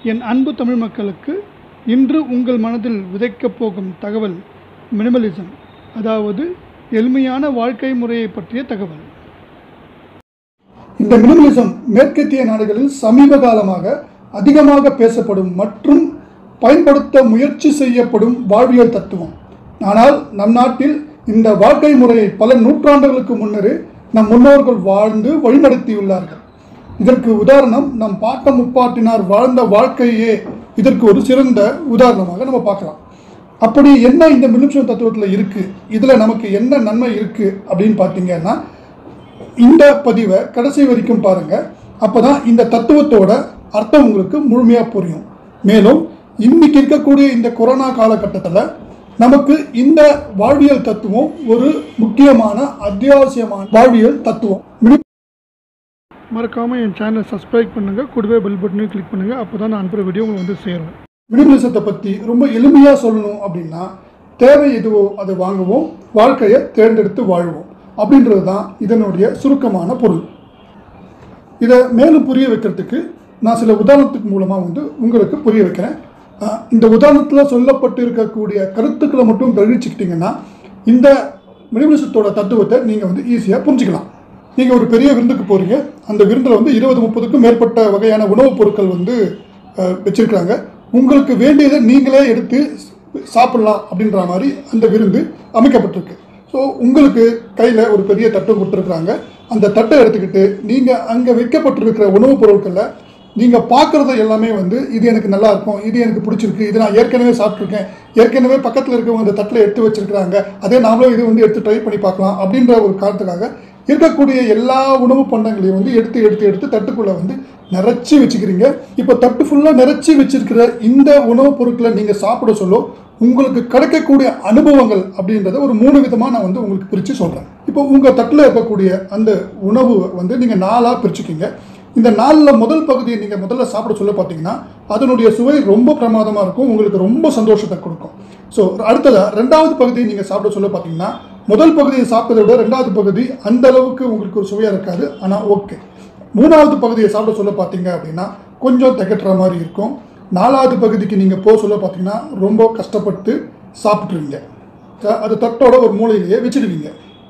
என் அன்பு தமிழ் மக்களுக்கு இன்று உங்கள் மனதில் விதைக்கப் போகும் தகவல் மினிமலிசம் அதாவது எளிமையான வாழ்க்கை முறையை பற்றிய தகவல் இந்த மினிமலிசம் மேற்கத்திய நாடுகளில் சமீப காலமாக அதிகமாக பேசப்படும் மற்றும் பயன்படுத்த முயற்சி செய்யப்படும் வாழ்வியல் தத்துவம் ஆனால் நம் நாட்டில் இந்த வாழ்க்கை முறையை பல நூற்றாண்டுகளுக்கு முன்னரே நம் முன்னோர்கள் வாழ்ந்து வழிநடத்தியுள்ளார்கள் இதற்கு உதாரணம் நம் பாட்ட முப்பாட்டினார் வாழ்ந்த வாழ்க்கையே இதற்கு ஒரு சிறந்த உதாரணமாக நம்ம பார்க்கலாம் அப்படி என்ன இந்த மினிமலிசம் தத்துவத்தில் இருக்குது இதில் நமக்கு என்ன நன்மை இருக்குது அப்படின்னு பார்த்தீங்கன்னா இந்த பதிவை கடைசி வரைக்கும் பாருங்க அப்பதான் இந்த தத்துவத்தோட அர்த்தம் உங்களுக்கு முழுமையாக புரியும் மேலும் இன்னைக்கு இருக்கக்கூடிய இந்த கொரோனா காலகட்டத்தில் நமக்கு இந்த வாழ்வியல் தத்துவம் ஒரு முக்கியமான அத்தியாவசியமான வாழ்வியல் தத்துவம் மினி- மறக்காம என் சேனலை சப்ஸ்கிரைப் பண்ணுங்க கூடவே பெல் பட்டனையும் கிளிக் பண்ணுங்க அப்பதான் நான் அனுப்புகிற வீடியோ உங்களுக்கு வந்து சேரும் மினிமலிசத்தை பற்றி ரொம்ப எளிமையாக சொல்லணும் அப்படின்னா தேவை எதுவோ அதை வாங்குவோம் வாழ்க்கையை தேர்ந்தெடுத்து வாழ்வோம் அப்படின்றது தான் இதனுடைய சுருக்கமான பொருள் இதை மேலும் புரிய வைக்கிறதுக்கு நான் சில உதாரணத்துக்கு மூலமாக வந்து உங்களுக்கு புரிய வைக்கிறேன் அஹ் இந்த உதாரணத்தில் சொல்லப்பட்டு இருக்கக்கூடிய கருத்துக்களை மட்டும் கழிச்சுக்கிட்டிங்கன்னா இந்த மினிமலிசத்தோட தத்துவத்தை நீங்கள் வந்து ஈஸியாக புரிஞ்சுக்கலாம் நீங்கள் ஒரு பெரிய விருந்துக்கு போகிறீங்க அந்த விருந்தில் வந்து இருபது முப்பதுக்கும் மேற்பட்ட வகையான உணவுப் பொருட்கள் வந்து அஹ், வச்சிருக்காங்க உங்களுக்கு வேண்டியதை நீங்களே எடுத்து சாப்பிடலாம் அப்படின்ற மாதிரி அந்த விருந்து அமைக்கப்பட்டிருக்கு ஸோ உங்களுக்கு கையில் ஒரு பெரிய தட்டு கொடுத்துருக்குறாங்க அந்த தட்டை எடுத்துக்கிட்டு நீங்கள் அங்கே வைக்கப்பட்டிருக்கிற உணவுப் பொருட்களில் நீங்கள் பார்க்குறது எல்லாமே வந்து இது எனக்கு நல்லா இருக்கும் இது எனக்கு பிடிச்சிருக்கு இது நான் ஏற்கனவே சாப்பிட்ருக்கேன் ஏற்கனவே பக்கத்தில் இருக்கவங்க அந்த தட்டில் எடுத்து வச்சிருக்கிறாங்க அதே நாமளும் இது வந்து எடுத்து ட்ரை பண்ணி பார்க்கலாம் அப்படின்ற ஒரு காரணத்துக்காக இருக்கக்கூடிய எல்லா உணவு பண்டங்களையும் வந்து எடுத்து எடுத்து எடுத்து தட்டுக்குள்ளே வந்து நிறைச்சி வச்சுக்கிறீங்க இப்போ தட்டு ஃபுல்லாக நிறைச்சி வச்சிருக்கிற இந்த உணவுப் பொருட்களை நீங்கள் சாப்பிட சொல்ல உங்களுக்கு கிடைக்கக்கூடிய அனுபவங்கள் அப்படின்றத ஒரு மூணு விதமாக நான் வந்து உங்களுக்கு பிரித்து சொல்கிறேன் இப்போ உங்கள் தட்டில் இருக்கக்கூடிய அந்த உணவு வந்து நீங்கள் நாலாக பிரிச்சுக்கிங்க இந்த நாலில் முதல் பகுதியை நீங்கள் முதல்ல சாப்பிட சொல்ல பார்த்தீங்கன்னா அதனுடைய சுவை ரொம்ப பிரமாதமாக இருக்கும் உங்களுக்கு ரொம்ப சந்தோஷத்தை கொடுக்கும் ஸோ அடுத்ததாக ரெண்டாவது பகுதியை நீங்கள் சாப்பிட சொல்ல பார்த்தீங்கன்னா முதல் பகுதியை சாப்பிட்டதை விட ரெண்டாவது பகுதி அந்த அளவுக்கு உங்களுக்கு ஒரு சுவையாக இருக்காது ஆனால் ஓகே மூணாவது பகுதியை சாப்பிட சொல்ல பார்த்தீங்க அப்படின்னா கொஞ்சம் திகட்டுற மாதிரி இருக்கும் நாலாவது பகுதிக்கு நீங்கள் போக சொல்ல பார்த்தீங்கன்னா ரொம்ப கஷ்டப்பட்டு சாப்பிட்ருவீங்க அது தட்டோட ஒரு மூலையிலேயே வச்சிடுவீங்க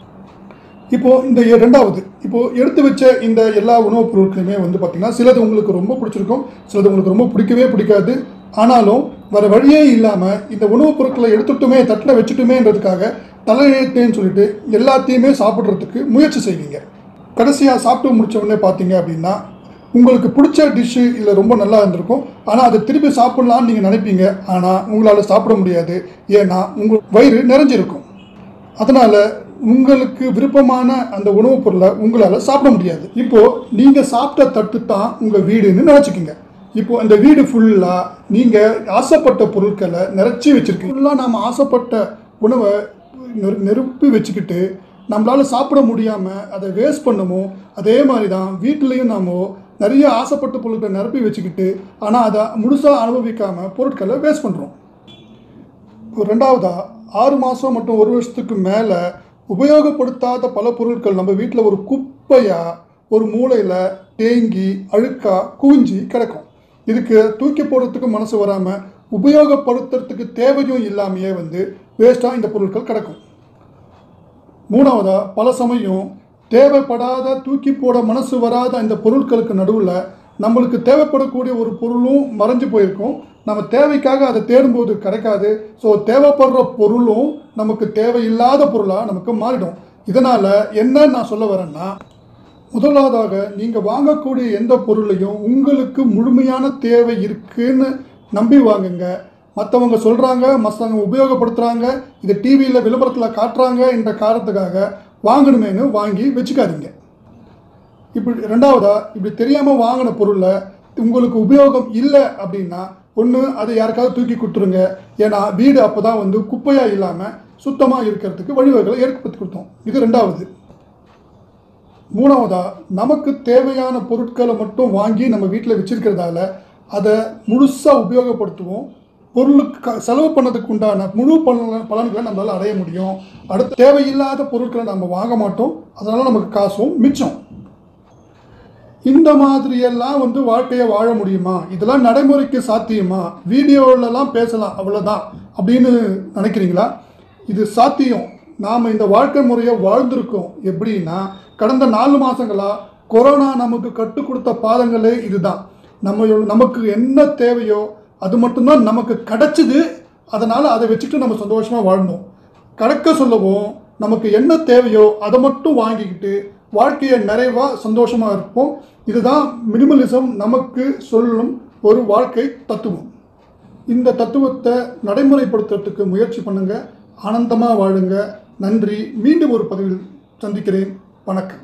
இப்போ இந்த எ- ரெண்டாவது இப்போ எடுத்து வச்ச இந்த எல்லா உணவுப் பொருட்களுமே வந்து பார்த்தீங்கன்னா சிலது உங்களுக்கு ரொம்ப பிடிச்சிருக்கும் சிலது உங்களுக்கு ரொம்ப பிடிக்கவே பிடிக்காது ஆனாலும் வேற வழியே இல்லாமல் இந்த உணவுப் பொருட்களை எடுத்துட்டுமே தட்டில் வச்சுட்டுமேன்றதுக்காக தலையெழுத்தேன்னு சொல்லிட்டு எல்லாத்தையுமே சாப்பிட்றதுக்கு முயற்சி செய்வீங்க கடைசியாக சாப்பிட்டு முடிச்ச உடனே பார்த்தீங்க அப்படின்னா உங்களுக்கு பிடிச்ச டிஷ்ஷு இதில் ரொம்ப நல்லா இருந்திருக்கும் ஆனால் அதை திருப்பி சாப்பிட்லான்னு நீங்கள் நினைப்பீங்க ஆனால் உங்களால் சாப்பிட முடியாது ஏன்னா உங்கள் வயிறு நிறைஞ்சிருக்கும் அதனால உங்களுக்கு விருப்பமான அந்த உணவுப் பொருளை உங்களால் சாப்பிட முடியாது இப்போ நீங்கள் சாப்பிட்ட தட்டு தான் உங்கள் வீடுன்னு நினச்சிக்கோங்க இப்போ அந்த வீடு ஃபுல்லாக நீங்கள் ஆசைப்பட்ட பொருட்களை நிறைச்சி வச்சிருக்கீங்க ஃபுல்லாக நாம் ஆசைப்பட்ட உணவை நெரு நெருப்பி வச்சுக்கிட்டு நம்மளால் சாப்பிட முடியாமல் அதை வேஸ்ட் பண்ணுமோ அதே மாதிரி தான் வீட்டிலையும் நாம நிறைய ஆசைப்பட்ட பொருட்களை நிரப்பி வச்சுக்கிட்டு ஆனால் அதை முழுசாக அனுபவிக்காமல் பொருட்களை வேஸ்ட் பண்ணுறோம் இப்போ ரெண்டாவதா ஆறு மாதம் மற்றும் ஒரு வருஷத்துக்கு மேலே உபயோகப்படுத்தாத பல பொருட்கள் நம்ம வீட்டில் ஒரு குப்பையாக ஒரு மூலையில் தேங்கி அழுக்கா குவிஞ்சி கிடக்கும் இதுக்கு தூக்கி போடுறதுக்கு மனசு வராமல் உபயோகப்படுத்துறதுக்கு தேவையும் இல்லாமையே வந்து வேஸ்ட்டாக இந்த பொருட்கள் கிடக்கும் மூணாவதா பல சமயம் தேவைப்படாத தூக்கி போட மனசு வராத இந்த பொருட்களுக்கு நடுவில் நம்மளுக்கு தேவைப்படக்கூடிய ஒரு பொருளும் மறைஞ்சு போயிருக்கும் நம்ம தேவைக்காக அதை தேடும்போது கிடைக்காது ஸோ தேவைப்படுற பொருளும் நமக்கு தேவையில்லாத பொருளாக நமக்கு மாறிடும் இதனால் என்ன நான் சொல்ல வரேன்னா முதலாவதாக நீங்கள் வாங்கக்கூடிய எந்த பொருளையும் உங்களுக்கு முழுமையான தேவை இருக்குன்னு நம்பி வாங்குங்க மற்றவங்க சொல்கிறாங்க மற்றவங்க உபயோகப்படுத்துகிறாங்க இதை டிவியில் விளம்பரத்தில் காட்டுறாங்க என்ற காரணத்துக்காக வாங்கணுமேனு வாங்கி வச்சுக்காதீங்க இப்படி ரெண்டாவதா இப்படி தெரியாமல் வாங்கின பொருளை உங்களுக்கு உபயோகம் இல்லை அப்படின்னா ஒன்று அதை யாருக்காவது தூக்கி கொடுத்துருங்க ஏன்னா வீடு அப்போ தான் வந்து குப்பையாக இல்லாமல் சுத்தமாக இருக்கிறதுக்கு வழிவகைகளை ஏற்படுத்தி கொடுத்தோம் இது ரெண்டாவது மூணாவதா நமக்கு தேவையான பொருட்களை மட்டும் வாங்கி நம்ம வீட்டில் வச்சிருக்கிறதால அதை முழுசாக உபயோகப்படுத்துவோம் பொருளுக்கு க- செலவு பண்ணதுக்கு உண்டான முழு பலன் பலன்களை நம்மளால் அடைய முடியும் அடுத்து தேவையில்லாத பொருட்களை நம்ம வாங்க மாட்டோம் அதனால நமக்கு காசும் மிச்சம் இந்த மாதிரியெல்லாம் வந்து வாழ்க்கையை வாழ முடியுமா இதெல்லாம் நடைமுறைக்கு சாத்தியமா வீடியோலலாம் பேசலாம் அவ்வளோதான் அப்படின்னு நினைக்கிறீங்களா இது சாத்தியம் நாம் இந்த வாழ்க்கை முறையை வாழ்ந்திருக்கோம் எப்படின்னா கடந்த நாலு மாதங்களா கொரோனா நமக்கு கற்றுக் கொடுத்த பாதங்களே இதுதான் நம்ம நமக்கு என்ன தேவையோ அது மட்டும்தான் நமக்கு கிடைச்சிது அதனால் அதை வச்சுட்டு நம்ம சந்தோஷமாக வாழ்ந்தோம் கடக்க சொல்லவும் நமக்கு என்ன தேவையோ அதை மட்டும் வாங்கிக்கிட்டு வாழ்க்கையை நிறைவாக சந்தோஷமாக இருப்போம் இதுதான் மினிமலிசம் நமக்கு சொல்லும் ஒரு வாழ்க்கை தத்துவம் இந்த தத்துவத்தை நடைமுறைப்படுத்துறதுக்கு முயற்சி பண்ணுங்க ஆனந்தமாக வாழுங்க நன்றி மீண்டும் ஒரு பதிவில் சந்திக்கிறேன் வணக்கம்